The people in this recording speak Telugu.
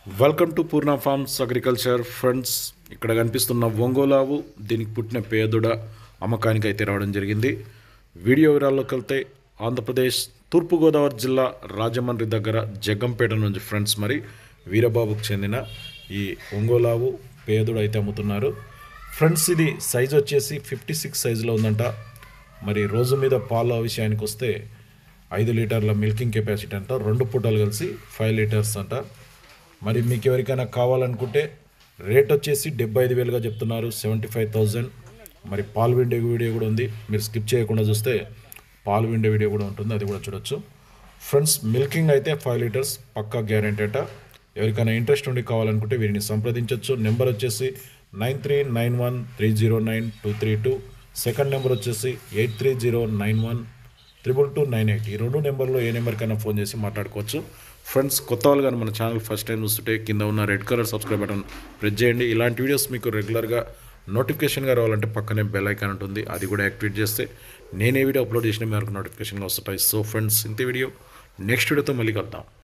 welcome to Purna farms agriculture friends ఇక్కడ కనిపిస్తున్న ఒంగోలావు దీనికి పుట్టిన పేదుడ అమ్మకానికి అయితే రావడం జరిగింది వీడియో వివరాల్లోకి వెళ్తే ఆంధ్రప్రదేశ్ తూర్పుగోదావరి జిల్లా రాజమండ్రి దగ్గర జగ్గంపేట నుంచి ఫ్రెండ్స్ మరి వీరబాబుకు చెందిన ఈ ఒంగోలావు పేదుడు అయితే అమ్ముతున్నారు ఫ్రెండ్స్ ఇది సైజ్ వచ్చేసి ఫిఫ్టీ సిక్స్ సైజులో ఉందంట మరి రోజు మీద పాల విషయానికి వస్తే ఐదు లీటర్ల మిల్కింగ్ కెపాసిటీ అంట రెండు పూటలు కలిసి ఫైవ్ లీటర్స్ అంట మరి మీకు ఎవరికైనా కావాలనుకుంటే రేట్ వచ్చేసి డెబ్బై ఐదు వేలుగా చెప్తున్నారు సెవెంటీ ఫైవ్ థౌజండ్ మరి పాలు విండే వీడియో కూడా ఉంది మీరు స్కిప్ చేయకుండా చూస్తే పాలు విండే వీడియో కూడా ఉంటుంది అది కూడా చూడొచ్చు ఫ్రెండ్స్ మిల్కింగ్ అయితే ఫైవ్ లీటర్స్ పక్కా గ్యారెంటీ అట ఎవరికైనా ఇంట్రెస్ట్ ఉండి కావాలనుకుంటే వీరిని సంప్రదించవచ్చు నెంబర్ వచ్చేసి nine three nine one three zero nine two three two second number వచ్చేసి eight three zero nine one triple two nine eight ఈ రెండు నెంబర్లో ఏ నెంబర్కైనా ఫోన్ చేసి మాట్లాడుకోవచ్చు ఫ్రెండ్స్ కొత్త వాళ్ళు కానీ మన ఛానల్ ఫస్ట్ టైం చూస్తుంటే కింద ఉన్న red colour subscribe button press చేయండి ఇలాంటి వీడియోస్ మీకు రెగ్యులర్గా నోటిఫికేషన్గా రావాలంటే పక్కనే బెల్ ఐకాన్ ఉంటుంది అది కూడా యాక్టివేట్ చేస్తే నేను ఏ వీడియో అప్లోడ్ చేసిన మీకు నోటిఫికేషన్గా వస్తుంటాయి సో ఫ్రెండ్స్ ఇంత వీడియో నెక్స్ట్ వీడియోతో మళ్ళీ కలుద్దాం